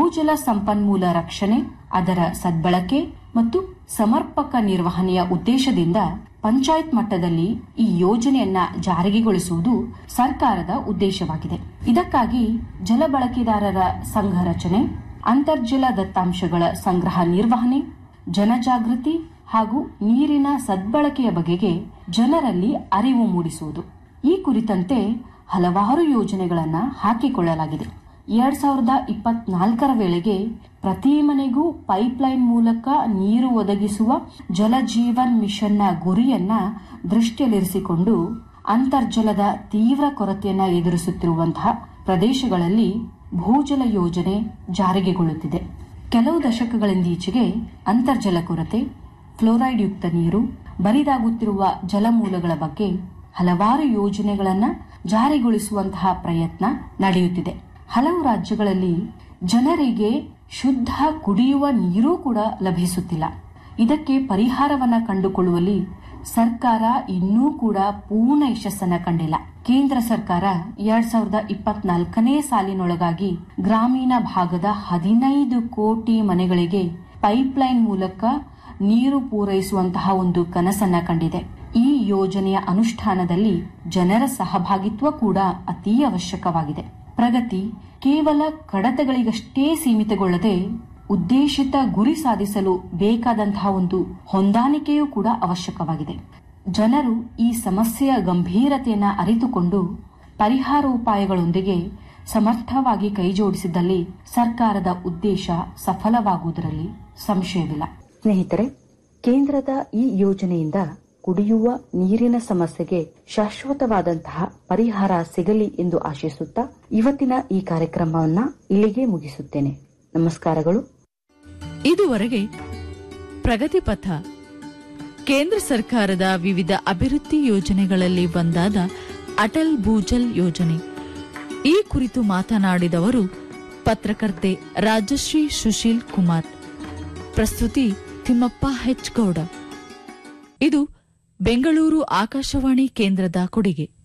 ಭೂಜಲ ಸಂಪನ್ಮೂಲ ರಕ್ಷಣೆ ಅದರ ಸದ್ಬಳಕೆ ಮತ್ತು ಸಮರ್ಪಕ ನಿರ್ವಹಣೆಯ ಉದ್ದೇಶದಿಂದ ಪಂಚಾಯತ್ ಮಟ್ಟದಲ್ಲಿ ಈ ಯೋಜನೆಯನ್ನ ಜಾರಿಗೆಗೊಳಿಸುವುದು ಸರ್ಕಾರದ ಉದ್ದೇಶವಾಗಿದೆ ಇದಕ್ಕಾಗಿ ಜಲ ಬಳಕೆದಾರರ ಸಂಘ ರಚನೆ ಅಂತರ್ಜಲ ದತ್ತಾಂಶಗಳ ಸಂಗ್ರಹ ನಿರ್ವಹಣೆ ಜನಜಾಗೃತಿ ಹಾಗೂ ನೀರಿನ ಸದ್ಬಳಕೆಯ ಬಗೆಗೆ ಜನರಲ್ಲಿ ಅರಿವು ಮೂಡಿಸುವುದು ಈ ಕುರಿತಂತೆ ಹಲವಾರು ಯೋಜನೆಗಳನ್ನು ಹಾಕಿಕೊಳ್ಳಲಾಗಿದೆ ಎರಡ್ ಸಾವಿರದ ಇಪ್ಪತ್ನಾಲ್ಕರ ವೇಳೆಗೆ ಪ್ರತಿ ಮನೆಗೂ ಪೈಪ್ಲೈನ್ ಮೂಲಕ ನೀರು ಒದಗಿಸುವ ಜಲಜೀವನ್ ಮಿಷನ್ನ ಗುರಿಯನ್ನ ದೃಷ್ಟಿಯಲ್ಲಿರಿಸಿಕೊಂಡು ಅಂತರ್ಜಲದ ತೀವ್ರ ಕೊರತೆಯನ್ನ ಎದುರಿಸುತ್ತಿರುವಂತಹ ಪ್ರದೇಶಗಳಲ್ಲಿ ಭೂಜಲ ಯೋಜನೆ ಜಾರಿಗೆಗೊಳ್ಳುತ್ತಿದೆ ಕೆಲವು ದಶಕಗಳಿಂದೀಚೆಗೆ ಅಂತರ್ಜಲ ಕೊರತೆ ಫ್ಲೋರೈಡ್ ಯುಕ್ತ ನೀರು ಬರಿದಾಗುತ್ತಿರುವ ಜಲಮೂಲಗಳ ಬಗ್ಗೆ ಹಲವಾರು ಯೋಜನೆಗಳನ್ನು ಜಾರಿಗೊಳಿಸುವಂತಹ ಪ್ರಯತ್ನ ನಡೆಯುತ್ತಿದೆ ಹಲವು ರಾಜ್ಯಗಳಲ್ಲಿ ಜನರಿಗೆ ಶುದ್ಧ ಕುಡಿಯುವ ನೀರೂ ಕೂಡ ಲಭಿಸುತ್ತಿಲ್ಲ ಇದಕ್ಕೆ ಪರಿಹಾರವನ್ನ ಕಂಡುಕೊಳ್ಳುವಲ್ಲಿ ಸರ್ಕಾರ ಇನ್ನೂ ಕೂಡ ಪೂರ್ಣ ಯಶಸ್ಸನ್ನ ಕಂಡಿಲ್ಲ ಕೇಂದ್ರ ಸರ್ಕಾರ ಎರಡ್ ಸಾವಿರದ ಇಪ್ಪತ್ನಾಲ್ಕನೇ ಸಾಲಿನೊಳಗಾಗಿ ಗ್ರಾಮೀಣ ಭಾಗದ ಹದಿನೈದು ಕೋಟಿ ಮನೆಗಳಿಗೆ ಪೈಪ್ಲೈನ್ ಮೂಲಕ ನೀರು ಪೂರೈಸುವಂತಹ ಒಂದು ಕನಸನ್ನ ಕಂಡಿದೆ ಈ ಯೋಜನೆಯ ಅನುಷ್ಠಾನದಲ್ಲಿ ಜನರ ಸಹಭಾಗಿತ್ವ ಕೂಡ ಅತೀ ಅವಶ್ಯಕವಾಗಿದೆ ಪ್ರಗತಿ ಕೇವಲ ಕಡತಗಳಿಗಷ್ಟೇ ಸೀಮಿತಗೊಳ್ಳದೆ ಉದ್ದೇಶಿತ ಗುರಿ ಸಾಧಿಸಲು ಬೇಕಾದಂತಹ ಒಂದು ಹೊಂದಾಣಿಕೆಯೂ ಕೂಡ ಅವಶ್ಯಕವಾಗಿದೆ ಜನರು ಈ ಸಮಸ್ಯೆಯ ಗಂಭೀರತೆಯನ್ನ ಅರಿತುಕೊಂಡು ಪರಿಹಾರೋಪಾಯಗಳೊಂದಿಗೆ ಸಮರ್ಥವಾಗಿ ಕೈಜೋಡಿಸಿದಲ್ಲಿ ಸರ್ಕಾರದ ಉದ್ದೇಶ ಸಫಲವಾಗುವುದರಲ್ಲಿ ಸಂಶಯವಿಲ್ಲ ಸ್ನೇಹಿತರೆ ಕೇಂದ್ರದ ಈ ಯೋಜನೆಯಿಂದ ಕುಡಿಯುವ ನೀರಿನ ಸಮಸ್ಯೆಗೆ ಶಾಶ್ವತವಾದಂತಹ ಪರಿಹಾರ ಸಿಗಲಿ ಎಂದು ಆಶಿಸುತ್ತಾ ಇವತ್ತಿನ ಈ ಕಾರ್ಯಕ್ರಮವನ್ನ ಇಲ್ಲಿಗೆ ಮುಗಿಸುತ್ತೇನೆ ನಮಸ್ಕಾರಗಳು ಇದುವರೆಗೆ ಪ್ರಗತಿ ಪಥ ಕೇಂದ್ರ ಸರ್ಕಾರದ ವಿವಿಧ ಅಭಿವೃದ್ಧಿ ಯೋಜನೆಗಳಲ್ಲಿ ಒಂದಾದ ಅಟಲ್ ಭೂಜಲ್ ಯೋಜನೆ ಈ ಕುರಿತು ಮಾತನಾಡಿದವರು ಪತ್ರಕರ್ತೆ ರಾಜಶ್ರೀ ಸುಶೀಲ್ ಕುಮಾರ್ ಪ್ರಸ್ತುತಿ ತಿಮ್ಮಪ್ಪ ಹೆಚ್ ಗೌಡ ಇದು ಬೆಂಗಳೂರು ಆಕಾಶವಾಣಿ ಕೇಂದ್ರದ ಕೊಡುಗೆ